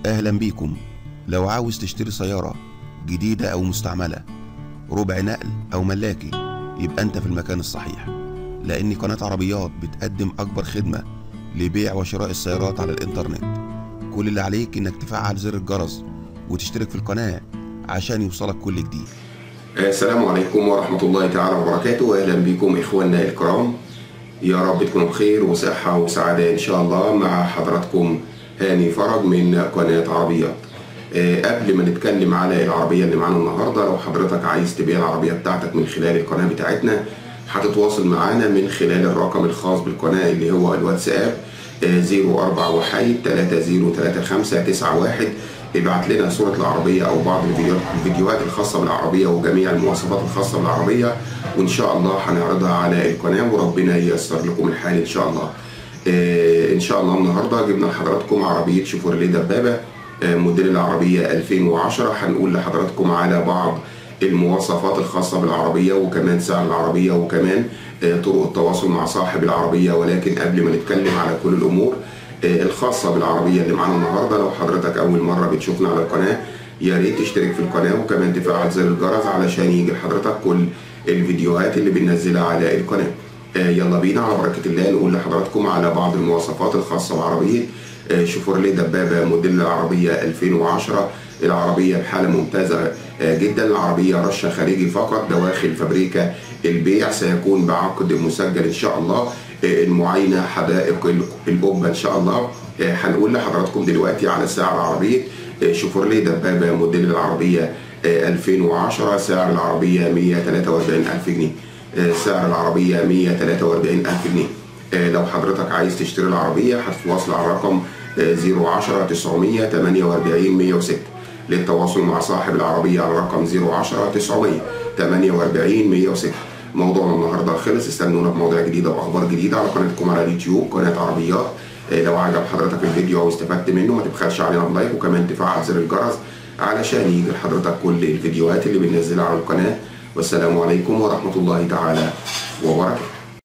أهلا بيكم لو عاوز تشتري سيارة جديدة أو مستعملة ربع نقل أو ملاكي يبقى أنت في المكان الصحيح لأن قناة عربيات بتقدم أكبر خدمة لبيع وشراء السيارات على الإنترنت كل اللي عليك إنك تفعل زر الجرس وتشترك في القناة عشان يوصلك كل جديد السلام عليكم ورحمة الله تعالى وبركاته أهلا بكم إخواننا الكرام يا رب تكونوا بخير وصحة وسعادة إن شاء الله مع حضراتكم هاني فرج من قناة عربيات آه، قبل ما نتكلم على العربية اللي معانا النهاردة لو حضرتك عايز تبيع العربية بتاعتك من خلال القناة بتاعتنا هتتواصل معانا من خلال الرقم الخاص بالقناة اللي هو الواتساب آه، 04 وحيد 303591 ابعت لنا صورة العربية أو بعض الفيديوهات الفيديوهات الخاصة بالعربية وجميع المواصفات الخاصة بالعربية وإن شاء الله هنعرضها على القناة وربنا ييسر لكم الحال إن شاء الله. آه، إن شاء الله النهاردة جبنا لحضراتكم عربية شيفورليه دبابة آه، موديل العربية 2010 هنقول لحضراتكم على بعض المواصفات الخاصة بالعربية وكمان سعر العربية وكمان آه، طرق التواصل مع صاحب العربية ولكن قبل ما نتكلم على كل الأمور آه، الخاصة بالعربية اللي معانا النهاردة لو حضرتك أول مرة بتشوفنا على القناة يا ريت تشترك في القناة وكمان تفعل زر الجرس علشان يجي لحضرتك كل الفيديوهات اللي بننزلها على القناة آه، يلا بينا على بركة الله نقول لحضراتكم على بعض المواصفات الخاصة بعربية آه، شيفورليه دبابة موديل العربية 2010 العربية بحالة ممتازة آه، جدا العربية رشة خارجي فقط دواخل فابريكا البيع سيكون بعقد مسجل إن شاء الله آه، المعاينة حدائق ال- القبة إن شاء الله آه، هنقول لحضراتكم دلوقتي على سعر عربية آه، شيفورليه دبابة موديل العربية آه، 2010 سعر العربية 143 ألف جنيه آه، سعر العربية 143 ألف جنيه آه، لو حضرتك عايز تشتري العربية هتتواصل على الرقم آه، 010 948 106 للتواصل مع صاحب العربية على الرقم 010 948 106 موضوعنا النهارده خلص استنونا بمواضيع جديدة وأخبار جديدة على قناتكم على اليوتيوب قناة عربيات آه، لو عجب حضرتك الفيديو واستفدت منه ما تبخلش علينا بلايك وكمان تفعل زر الجرس علشان يجي لحضرتك كل الفيديوهات اللي بننزلها على القناة والسلام عليكم ورحمة الله تعالى وبركاته